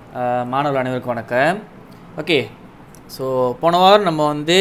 அஹ், மாணவர்கள் அனைவருக்கும் வணக்கம் ஓகே ஸோ போன வாரம் நம்ம வந்து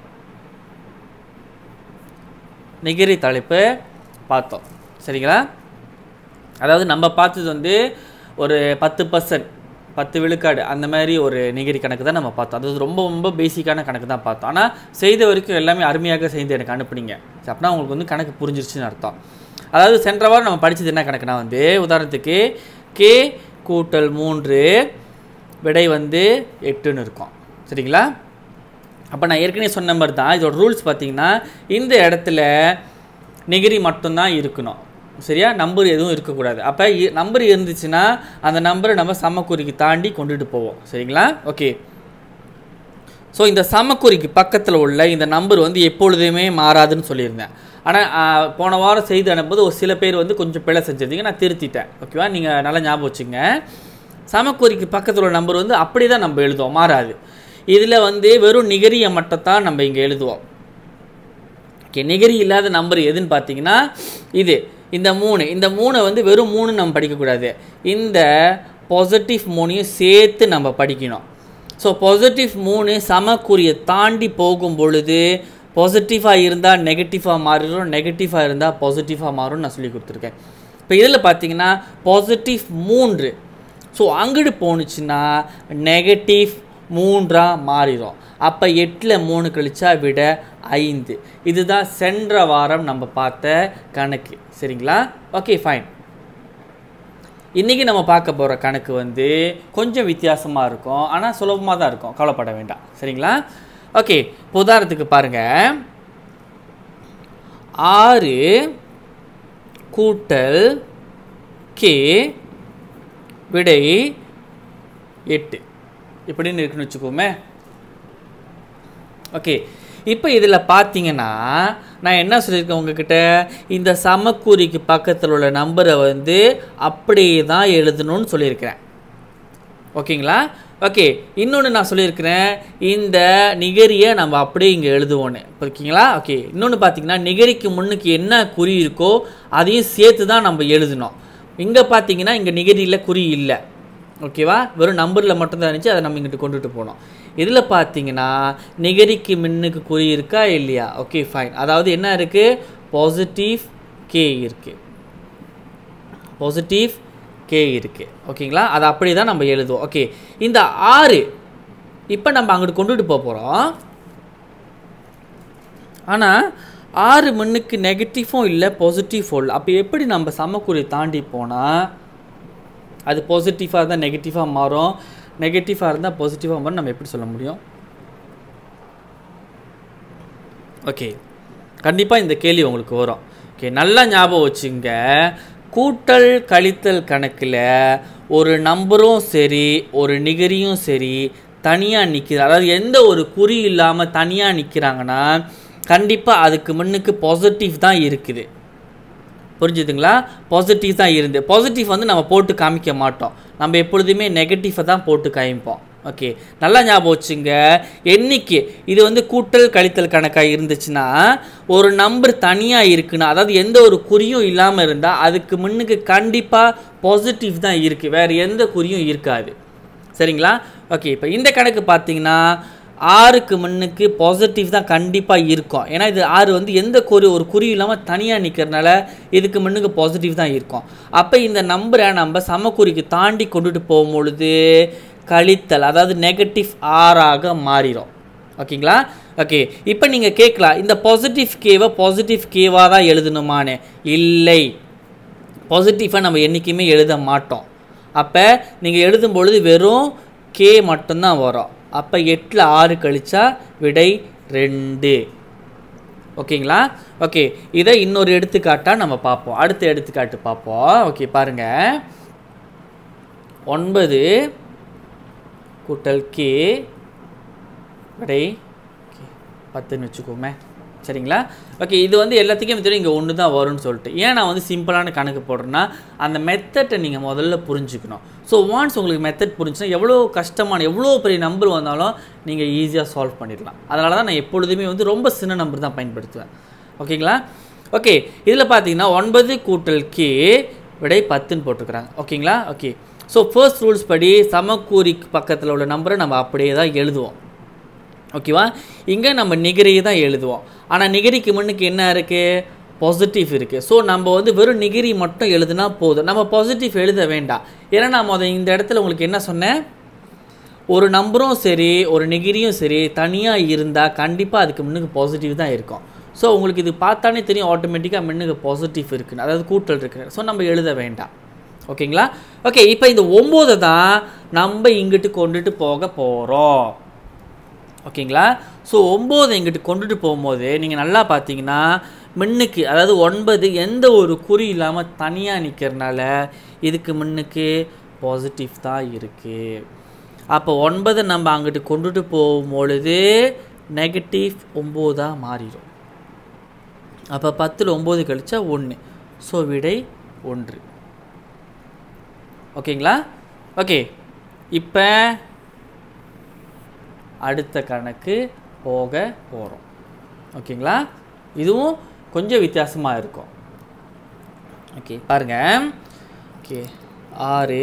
நிகிரி தலைப்பு பார்த்தோம் சரிங்களா அதாவது நம்ம பார்த்தது வந்து ஒரு பத்து பர்சன்ட் பத்து விழுக்காடு அந்த மாதிரி ஒரு நிகிரி கணக்கு தான் நம்ம பார்த்தோம் அது ரொம்ப ரொம்ப பேசிக்கான கணக்கு தான் பார்த்தோம் ஆனால் செய்த வரைக்கும் எல்லாமே அருமையாக செய்து எனக்கு அனுப்புனீங்க சரி, அப்படின்னா உங்களுக்கு வந்து கணக்கு புரிஞ்சிருச்சுன்னு அர்த்தம் அதாவது சென்ற வாரம் நம்ம படித்தது என்ன கணக்குனா வந்து உதாரணத்துக்கு கே கூட்டல் மூன்று விடை வந்து எட்டுன்னு இருக்கும் சரிங்களா அப்போ நான் ஏற்கனவே சொன்ன மாதிரி தான் இதோட ரூல்ஸ் பார்த்தீங்கன்னா இந்த இடத்துல நெகிரி மட்டும்தான் இருக்கணும் சரியா நம்பர் எதுவும் இருக்கக்கூடாது அப்போ நம்பர் இருந்துச்சுன்னா அந்த நம்பரை நம்ம சமக்குறிக்கு தாண்டி கொண்டுட்டு போவோம் சரிங்களா ஓகே ஸோ இந்த சமக்குறிக்கு பக்கத்தில் உள்ள இந்த நம்பர் வந்து எப்பொழுதுமே மாறாதுன்னு சொல்லியிருந்தேன் ஆனால் போன வாரம் செய்து அனுப்பும்போது ஒரு சில பேர் வந்து கொஞ்சம் பிழை செஞ்சிருந்தீங்க நான் திருத்திட்டேன் ஓகேவா நீங்கள் நல்லா ஞாபகம் வச்சுங்க சமக்குறிக்கு பக்கத்தில் உள்ள நம்பர் வந்து அப்படி தான் நம்ம எழுதுவோம் மாறாது இதில் வந்து வெறும் நிகரியை மட்டும் தான் நம்ம இங்கே எழுதுவோம் ஓகே நிகரி இல்லாத நம்பர் எதுன்னு பார்த்தீங்கன்னா இது இந்த மூணு இந்த மூணை வந்து வெறும் மூணு நம்ம படிக்கக்கூடாது இந்த பாசிட்டிவ் மூணையும் சேர்த்து நம்ம படிக்கணும் ஸோ பாசிட்டிவ் மூணு சமக்குறியை தாண்டி போகும் பொழுது பாசிட்டிவாக இருந்தால் நெகட்டிவாக மாறிடும் நெகட்டிவாக இருந்தால் பாசிட்டிவாக மாறும்னு நான் சொல்லி கொடுத்துருக்கேன் இப்போ இதில் பார்த்தீங்கன்னா பாசிட்டிவ் மூன்று ஸோ அங்கிட்டு போணுச்சுன்னா நெகட்டிவ் மூன்றாக மாறிடும் அப்போ எட்டில் மூணு கழிச்சா விட ஐந்து இதுதான் சென்ற வாரம் நம்ம பார்த்த கணக்கு சரிங்களா ஓகே ஃபைன் இன்றைக்கி நம்ம பார்க்க போகிற கணக்கு வந்து கொஞ்சம் வித்தியாசமாக இருக்கும் ஆனால் சுலபமாக தான் இருக்கும் கவலைப்பட வேண்டாம் சரிங்களா ஓகே இப்போ உதாரணத்துக்கு பாருங்கள் ஆறு கூட்டல் கே விடை எட்டு இப்படின்னு இருக்குன்னு வச்சுக்கோமே ஓகே இப்போ இதில் பார்த்தீங்கன்னா நான் என்ன சொல்லியிருக்கேன் உங்ககிட்ட இந்த சமக்குறிக்கு பக்கத்தில் உள்ள நம்பரை வந்து அப்படியே தான் எழுதணும்னு சொல்லியிருக்கிறேன் ஓகேங்களா ஓகே இன்னொன்று நான் சொல்லியிருக்கிறேன் இந்த நிகரியை நம்ம அப்படியே இங்கே எழுதுவோன்னு ஓகேங்களா ஓகே இன்னொன்று பார்த்தீங்கன்னா நிகரிக்கு முன்னுக்கு என்ன குறி இருக்கோ அதையும் சேர்த்து தான் நம்ம எழுதணும் இங்கே பார்த்தீங்கன்னா இங்கே நிகரியில் குறி இல்லை ஓகேவா வெறும் நம்பரில் மட்டும்தான் இருந்துச்சு அதை நம்ம இங்கிட்டு கொண்டுட்டு போனோம் இதில் பார்த்தீங்கன்னா நிகரிக்கு மின்னுக்கு குறி இருக்கா இல்லையா ஓகே ஃபைன் அதாவது என்ன இருக்குது பாசிட்டிவ் கே இருக்குது பாசிட்டிவ் கே இருக்குது ஓகேங்களா அதை அப்படி தான் நம்ம எழுதுவோம் ஓகே இந்த ஆறு இப்போ நம்ம அங்கிட்டு கொண்டுட்டு போக போகிறோம் ஆனால் ஆறு மண்ணுக்கு நெகட்டிவும் இல்லை பாசிட்டிவும் இல்லை அப்போ எப்படி நம்ம சமக்குறி தாண்டி போனால் அது பாசிட்டிவாக இருந்தால் நெகட்டிவாக மாறும் நெகட்டிவாக இருந்தால் பாசிட்டிவாக மாறும் நம்ம எப்படி சொல்ல முடியும் ஓகே கண்டிப்பாக இந்த கேள்வி உங்களுக்கு வரும் ஓகே நல்லா ஞாபகம் வச்சுங்க கூட்டல் கழித்தல் கணக்கில் ஒரு நம்பரும் சரி ஒரு நிகரியும் சரி தனியாக நிற்கிது அதாவது எந்த ஒரு குறி இல்லாமல் தனியாக நிற்கிறாங்கன்னா கண்டிப்பாக அதுக்கு முன்னுக்கு பாசிட்டிவ் தான் இருக்குது புரிஞ்சுதுங்களா பாசிட்டிவ் தான் இருந்து பாசிட்டிவ் வந்து நம்ம போட்டு காமிக்க மாட்டோம் நம்ம எப்பொழுதுமே நெகட்டிவை தான் போட்டு காமிப்போம் ஓகே நல்லா ஞாபகம் வச்சுங்க எண்ணிக்கை இது வந்து கூட்டல் கழித்தல் கணக்காக இருந்துச்சுன்னா ஒரு நம்பர் தனியாக இருக்குன்னா அதாவது எந்த ஒரு குறியும் இல்லாமல் இருந்தால் அதுக்கு முன்னுக்கு கண்டிப்பாக பாசிட்டிவ் தான் இருக்குது வேறு எந்த குறியும் இருக்காது சரிங்களா ஓகே இப்போ இந்த கணக்கு பார்த்தீங்கன்னா ஆறுக்கு முன்னுக்கு பாசிட்டிவ் தான் கண்டிப்பாக இருக்கும் ஏன்னா இது ஆறு வந்து எந்த குறி ஒரு குறி இல்லாமல் தனியாக நிற்கிறனால இதுக்கு முன்னுக்கு பாசிட்டிவ் தான் இருக்கும் அப்போ இந்த நம்பரை நம்ம சமக்குறிக்கு தாண்டி கொண்டுட்டு போகும்பொழுது கழித்தல் அதாவது நெகட்டிவ் ஆறாக மாறிடும் ஓகேங்களா ஓகே இப்போ நீங்கள் கேட்கலாம் இந்த பாசிட்டிவ் கேவை பாசிட்டிவ் கேவாக தான் எழுதணுமான்னு இல்லை பாசிட்டிவாக நம்ம என்றைக்குமே எழுத மாட்டோம் அப்போ நீங்கள் எழுதும் பொழுது வெறும் கே மட்டும்தான் வரும் அப்போ எட்டில் ஆறு கழிச்சா விடை ரெண்டு ஓகேங்களா ஓகே இதை இன்னொரு எடுத்துக்காட்டாக நம்ம பார்ப்போம் அடுத்த எடுத்துக்காட்டு பார்ப்போம் ஓகே பாருங்கள் ஒன்பது கூட்டல் கே விடை okay, பத்துன்னு வச்சுக்கோமே சரிங்களா ஓகே இது வந்து எல்லாத்துக்கும் தெரியும் இங்கே ஒன்று தான் வரும்னு சொல்லிட்டு ஏன் நான் வந்து சிம்பிளான கணக்கு போடுறேன்னா அந்த மெத்தட்டை நீங்கள் முதல்ல புரிஞ்சுக்கணும் ஸோ ஒன்ஸ் உங்களுக்கு மெத்தட் புரிஞ்சுன்னா எவ்வளோ கஷ்டமான எவ்வளோ பெரிய நம்பர் வந்தாலும் நீங்கள் ஈஸியாக சால்வ் பண்ணிடலாம் அதனால தான் நான் எப்பொழுதுமே வந்து ரொம்ப சின்ன நம்பர் தான் பயன்படுத்துவேன் ஓகேங்களா ஓகே இதில் பார்த்தீங்கன்னா ஒன்பது கூட்டல் கே விடை பத்துன்னு போட்டிருக்கிறாங்க ஓகேங்களா ஓகே ஸோ ஃபர்ஸ்ட் ரூல்ஸ் படி சமக்கூறிக்கு பக்கத்தில் உள்ள நம்பரை நம்ம அப்படியே தான் எழுதுவோம் ஓகேவா இங்கே நம்ம நிகரி தான் எழுதுவோம் ஆனால் நிகரிக்கு முன்னுக்கு என்ன இருக்குது பாசிட்டிவ் இருக்குது ஸோ நம்ம வந்து வெறும் நிகிரி மட்டும் எழுதுனா போதும் நம்ம பாசிட்டிவ் எழுத வேண்டாம் ஏன்னா நான் முத இந்த இடத்துல உங்களுக்கு என்ன சொன்னேன் ஒரு நம்பரும் சரி ஒரு நிகிரியும் சரி தனியாக இருந்தால் கண்டிப்பாக அதுக்கு முன்னுக்கு பாசிட்டிவ் தான் இருக்கும் ஸோ உங்களுக்கு இது பார்த்தானே தெரியும் ஆட்டோமேட்டிக்காக முன்னுக்கு பாசிட்டிவ் இருக்குன்னு அதாவது கூட்டல் இருக்குன்னு ஸோ நம்ம எழுத வேண்டாம் ஓகேங்களா ஓகே இப்போ இந்த ஒம்போதை தான் நம்ம இங்கிட்டு கொண்டுட்டு போக போகிறோம் ஓகேங்களா ஸோ ஒம்பது எங்கிட்ட கொண்டுட்டு போகும்போது நீங்கள் நல்லா பார்த்தீங்கன்னா முன்னுக்கு அதாவது ஒன்பது எந்த ஒரு குறி இல்லாமல் தனியாக நிற்கிறனால இதுக்கு முன்னுக்கு பாசிட்டிவ் தான் இருக்குது அப்போ ஒன்பதை நம்ம அங்கிட்டு கொண்டுட்டு போகும் பொழுது நெகட்டிவ் ஒம்போதாக மாறிடும் அப்போ பத்தில் ஒம்பது கழிச்சா ஒன்று ஸோ விடை ஒன்று ஓகேங்களா ஓகே இப்போ அடுத்த கணக்கு போக போகிறோம் ஓகேங்களா இதுவும் கொஞ்சம் வித்தியாசமாக இருக்கும் ஓகே பாருங்க ஓகே ஆறு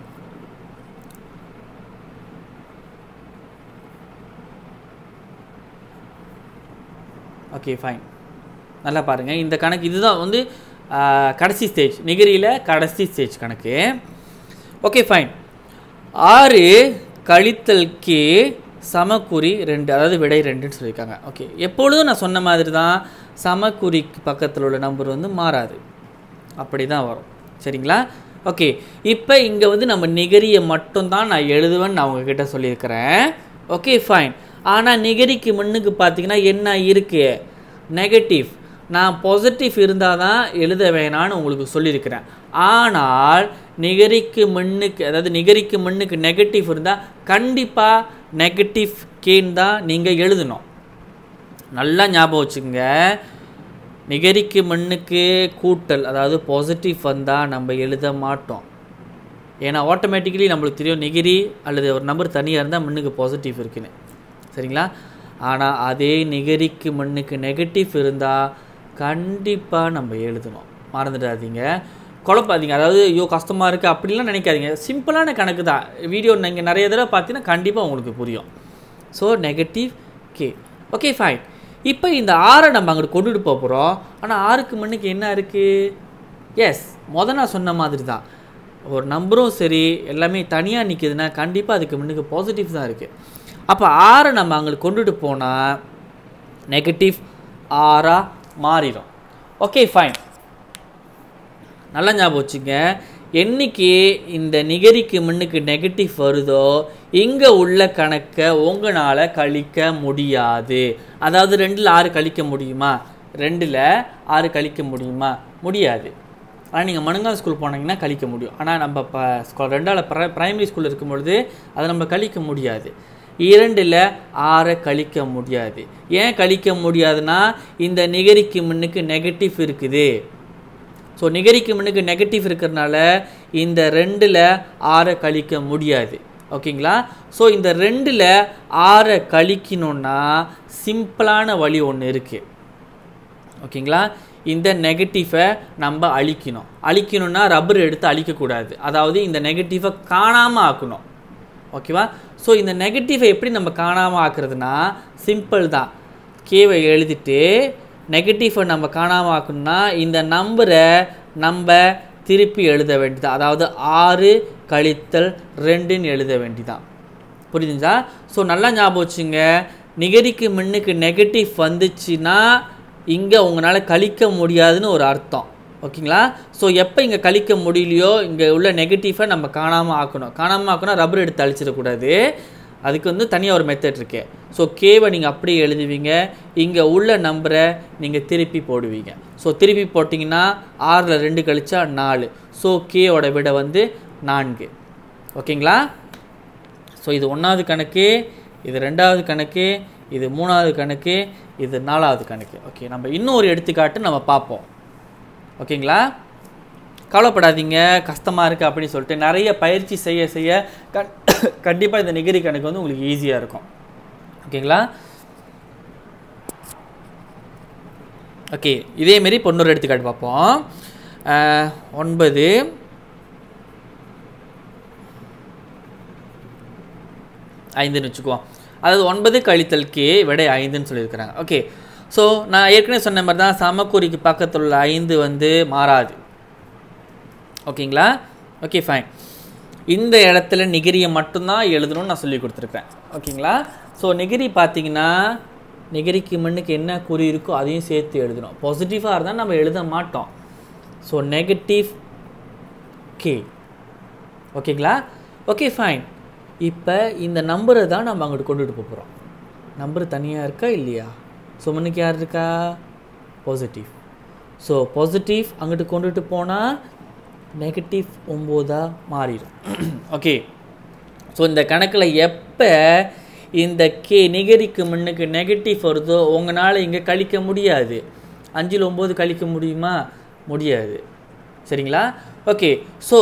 ஓகே ஃபைன் நல்லா பாருங்கள் இந்த கணக்கு இதுதான் வந்து ஆ, கடைசி ஸ்டேஜ் நிகரியில் கடைசி ஸ்டேஜ் கணக்கு ஓகே ஃபைன் ஆறு கழித்தல் கே சமக்குறி ரெண்டு அதாவது விடை ரெண்டுன்னு சொல்லியிருக்காங்க ஓகே எப்பொழுதும் நான் சொன்ன மாதிரி தான் சமக்குறிக்கு பக்கத்தில் உள்ள நம்பர் வந்து மாறாது அப்படி தான் வரும் சரிங்களா ஓகே இப்போ இங்கே வந்து நம்ம நிகரியை மட்டும்தான் நான் எழுதுவேன்னு நான் உங்ககிட்ட சொல்லியிருக்கிறேன் ஓகே ஃபைன் ஆனால் நிகரிக்கு முன்னுக்கு பார்த்தீங்கன்னா என்ன இருக்கு நெகட்டிவ் நான் பாசிட்டிவ் இருந்தால் தான் எழுத வேணான்னு உங்களுக்கு சொல்லியிருக்கிறேன் ஆனால் நிகரிக்கு முன்னுக்கு அதாவது நிகரிக்கு முன்னுக்கு நெகட்டிவ் இருந்தால் கண்டிப்பாக நெகட்டிவ் கேன் தான் நீங்கள் எழுதணும் நல்லா ஞாபகம் வச்சுக்கோங்க நிகரிக்கு மண்ணுக்கு கூட்டல் அதாவது பாசிட்டிவ் வந்தால் நம்ம எழுத மாட்டோம் ஏன்னா ஆட்டோமேட்டிக்கலி நம்மளுக்கு தெரியும் நிகிரி அல்லது ஒரு நம்பர் தனியாக இருந்தால் மண்ணுக்கு பாசிட்டிவ் இருக்குன்னு சரிங்களா ஆனால் அதே நிகரிக்கு மண்ணுக்கு நெகட்டிவ் இருந்தால் கண்டிப்பாக நம்ம எழுதணும் மறந்துடாதீங்க குழப்பாதீங்க அதாவது ஐயோ கஷ்டமாக இருக்குது அப்படிலாம் நினைக்காதீங்க சிம்பிளான கணக்கு தான் வீடியோ நீங்கள் நிறைய தடவை பார்த்தீங்கன்னா கண்டிப்பாக உங்களுக்கு புரியும் ஸோ நெகட்டிவ் கே ஓகே ஃபைன் இப்போ இந்த ஆறை நம்ம அங்கிட்டு கொண்டுட்டு போக போகிறோம் ஆனால் ஆறுக்கு முன்னுக்கு என்ன இருக்குது எஸ் முத நான் சொன்ன மாதிரி தான் ஒரு நம்பரும் சரி எல்லாமே தனியாக நிற்கிதுன்னா கண்டிப்பாக அதுக்கு முன்னுக்கு பாசிட்டிவ் தான் இருக்குது அப்போ ஆறை நம்ம அங்கிட்டு கொண்டுட்டு போனால் நெகட்டிவ் ஆறாக மாறிடும் ஓகே ஃபைன் நல்லா ஞாபகம் வச்சுங்க என்னைக்கு இந்த நிகரிக்கு முன்னுக்கு நெகட்டிவ் வருதோ இங்கே உள்ள கணக்கை உங்களால் கழிக்க முடியாது அதாவது ரெண்டில் ஆறு கழிக்க முடியுமா ரெண்டில் ஆறு கழிக்க முடியுமா முடியாது ஆனால் நீங்கள் மணுங்கா ஸ்கூல் போனீங்கன்னா கழிக்க முடியும் ஆனால் நம்ம இப்போ ஸ்கூல் ரெண்டாவில் ப்ரை ப்ரைமரி ஸ்கூல் இருக்கும் பொழுது அதை நம்ம கழிக்க முடியாது இரண்டில் ஆறை கழிக்க முடியாது ஏன் கழிக்க முடியாதுன்னா இந்த நிகரிக்கு முன்னுக்கு நெகட்டிவ் இருக்குது ஸோ நிகரிக்கு முன்னுக்கு நெகட்டிவ் இருக்கிறனால இந்த ரெண்டில் ஆறை கழிக்க முடியாது ஓகேங்களா ஸோ இந்த ரெண்டில் ஆறை கழிக்கணும்னா சிம்பிளான வழி ஒன்று இருக்குது ஓகேங்களா இந்த நெகட்டிவை நம்ம அழிக்கணும் அழிக்கணும்னா ரப்பர் எடுத்து அழிக்கக்கூடாது அதாவது இந்த நெகட்டிவை காணாமல் ஆக்கணும் ஓகேவா ஸோ இந்த நெகட்டிவை எப்படி நம்ம காணாமல் ஆக்குறதுனா சிம்பிள் தான் கேவை எழுதிட்டு நெகட்டிவை நம்ம காணாமல் ஆக்கணும்னா இந்த நம்பரை நம்ம திருப்பி எழுத வேண்டியது அதாவது ஆறு கழித்தல் ரெண்டுன்னு எழுத வேண்டியதான் புரியுதுங்களா ஸோ நல்லா ஞாபகம் வச்சுங்க நிகரிக்கு முன்னுக்கு நெகட்டிவ் வந்துச்சுன்னா இங்கே உங்களால் கழிக்க முடியாதுன்னு ஒரு அர்த்தம் ஓகேங்களா ஸோ எப்போ இங்கே கழிக்க முடியலையோ இங்கே உள்ள நெகட்டிவை நம்ம காணாமல் ஆக்கணும் காணாமல் ஆக்கணும் ரப்பர் எடுத்து அழிச்சிடக்கூடாது அதுக்கு வந்து தனியாக ஒரு மெத்தட் இருக்கு ஸோ கேவை நீங்கள் அப்படியே எழுதுவீங்க இங்கே உள்ள நம்பரை நீங்கள் திருப்பி போடுவீங்க ஸோ திருப்பி போட்டிங்கன்னா ஆறில் ரெண்டு கழிச்சா நாலு ஸோ கேவோட விட வந்து நான்கு ஓகேங்களா ஸோ இது ஒன்றாவது கணக்கு இது ரெண்டாவது கணக்கு இது மூணாவது கணக்கு இது நாலாவது கணக்கு ஓகே நம்ம இன்னும் ஒரு எடுத்துக்காட்டு நம்ம பார்ப்போம் ஓகேங்களா கவலைப்படாதீங்க கஷ்டமாக இருக்குது அப்படின்னு சொல்லிட்டு நிறைய பயிற்சி செய்ய செய்ய கண் கண்டிப்பாக இந்த நிகரி கணக்கு வந்து உங்களுக்கு ஈஸியாக இருக்கும் ஓகேங்களா ஓகே இதேமாரி இப்போ இன்னொரு எடுத்துக்காட்டு பார்ப்போம் அஹ், ஒன்பது ஐந்துன்னு வச்சுக்குவோம் அதாவது ஒன்பது கழித்தல் கே விடை ஐந்துன்னு சொல்லியிருக்கிறாங்க ஓகே ஸோ நான் ஏற்கனவே சொன்ன மாதிரி தான் சமக்குறிக்கு பக்கத்தில் உள்ள ஐந்து வந்து மாறாது ஓகேங்களா ஓகே ஃபைன் இந்த இடத்துல நிகிரியை மட்டும்தான் எழுதணும்னு நான் சொல்லி கொடுத்துருக்கேன் ஓகேங்களா ஸோ நிகிரி பார்த்தீங்கன்னா நிகிரிக்கு முன்னுக்கு என்ன குறி இருக்கோ அதையும் சேர்த்து எழுதணும் பாசிட்டிவாக இருந்தால் நம்ம எழுத மாட்டோம் ஸோ நெகட்டிவ் கே ஓகேங்களா ஓகே ஃபைன் இப்போ இந்த நம்பரை தான் நம்ம அங்கிட்டு கொண்டுட்டு போக போகிறோம் நம்பர் தனியாக இருக்கா இல்லையா ஸோ முன்னுக்கு யார் இருக்கா பாசிட்டிவ் ஸோ பாசிட்டிவ் அங்கிட்டு கொண்டுட்டு போனால் நெகட்டிவ் ஒம்போதாக மாறிடும் ஓகே ஸோ இந்த கணக்கில் எப்போ இந்த கே நிகரிக்கு முன்னுக்கு நெகட்டிவ் வருதோ உங்களால் இங்கே கழிக்க முடியாது அஞ்சில் ஒம்பது கழிக்க முடியுமா முடியாது சரிங்களா ஓகே ஸோ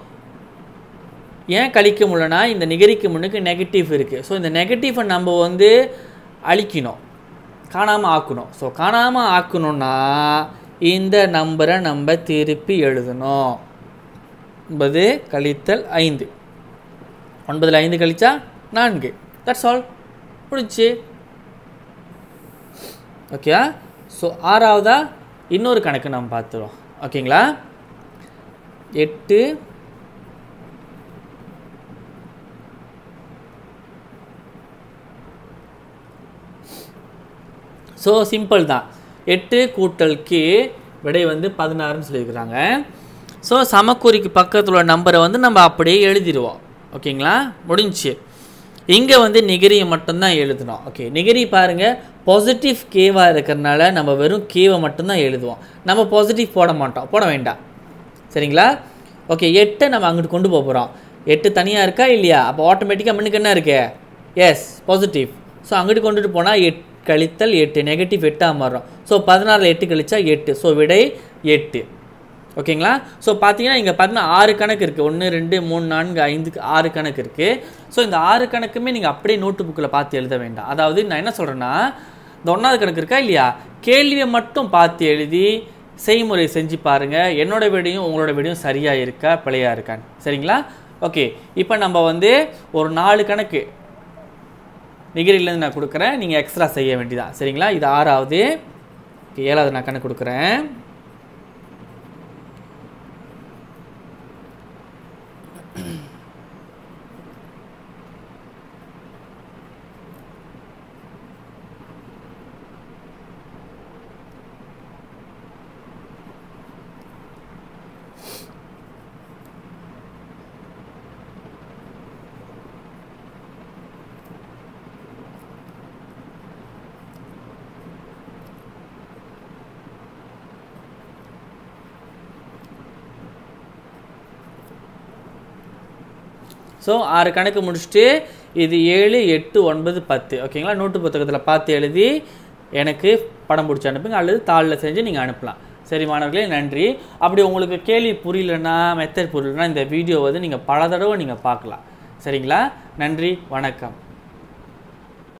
ஏன் கழிக்க முடியலனா இந்த நிகரிக்கு முன்னுக்கு நெகட்டிவ் இருக்குது ஸோ இந்த நெகட்டிவை நம்ம வந்து அழிக்கணும் காணாமல் ஆக்கணும் ஸோ காணாமல் ஆக்கணும்னா இந்த நம்பரை நம்ம திருப்பி எழுதணும் ஒன்பது கழித்தல் ஐந்து ஒன்பதில் ஐந்து கழிச்சா நான்கு தட்ஸ் ஆல் முடிச்சு ஓகே ஸோ ஆறாவதா இன்னொரு கணக்கு நம்ம பார்த்துருவோம் ஓகேங்களா எட்டு ஸோ சிம்பிள் தான் எட்டு கூட்டல் கே விடை வந்து பதினாறுன்னு சொல்லியிருக்கிறாங்க ஸோ சமக்குறிக்கு பக்கத்தில் உள்ள நம்பரை வந்து நம்ம அப்படியே எழுதிடுவோம் ஓகேங்களா முடிஞ்சுச்சு இங்கே வந்து நிகரியை மட்டும்தான் எழுதணும் ஓகே நிகரி பாருங்கள் பாசிட்டிவ் கேவாக இருக்கிறனால நம்ம வெறும் கேவை மட்டும்தான் எழுதுவோம் நம்ம பாசிட்டிவ் போட மாட்டோம் போட வேண்டாம் சரிங்களா ஓகே எட்டை நம்ம அங்கிட்டு கொண்டு போக போகிறோம் எட்டு தனியாக இருக்கா இல்லையா அப்போ ஆட்டோமேட்டிக்காக முன்னுக்கு என்ன இருக்கு எஸ் பாசிட்டிவ் ஸோ அங்கிட்டு கொண்டுட்டு போனால் எட் கழித்தல் எட்டு நெகட்டிவ் எட்டாக மாறும் ஸோ பதினாறில் எட்டு கழிச்சா எட்டு ஸோ விடை எட்டு ஓகேங்களா ஸோ பார்த்தீங்கன்னா இங்கே பார்த்தீங்கன்னா ஆறு கணக்கு இருக்குது ஒன்று ரெண்டு மூணு நான்கு ஐந்துக்கு ஆறு கணக்கு இருக்குது ஸோ இந்த ஆறு கணக்குமே நீங்கள் அப்படியே நோட்டு புக்கில் பார்த்து எழுத வேண்டாம் அதாவது நான் என்ன சொல்கிறேன்னா இந்த ஒன்றாவது கணக்கு இருக்கா இல்லையா கேள்வியை மட்டும் பார்த்து எழுதி செய்முறை செஞ்சு பாருங்கள் என்னோட விடையும் உங்களோட விடையும் சரியாக இருக்கா பிழையாக இருக்கான்னு சரிங்களா ஓகே இப்போ நம்ம வந்து ஒரு நாலு கணக்கு நிகரிலேருந்து நான் கொடுக்குறேன் நீங்கள் எக்ஸ்ட்ரா செய்ய வேண்டியதான் சரிங்களா இது ஆறாவது ஓகே ஏழாவது நான் கணக்கு கொடுக்குறேன் ஸோ ஆறு கணக்கு முடிச்சுட்டு இது ஏழு எட்டு ஒன்பது பத்து ஓகேங்களா நோட்டு புத்தகத்தில் பார்த்து எழுதி எனக்கு படம் பிடிச்சி அனுப்புங்க அல்லது தாளில் செஞ்சு நீங்கள் அனுப்பலாம் சரி மாணவர்களே நன்றி அப்படி உங்களுக்கு கேள்வி புரியலன்னா மெத்தட் புரியலன்னா இந்த வீடியோ வந்து நீங்கள் பல தடவை நீங்கள் பார்க்கலாம் சரிங்களா நன்றி வணக்கம்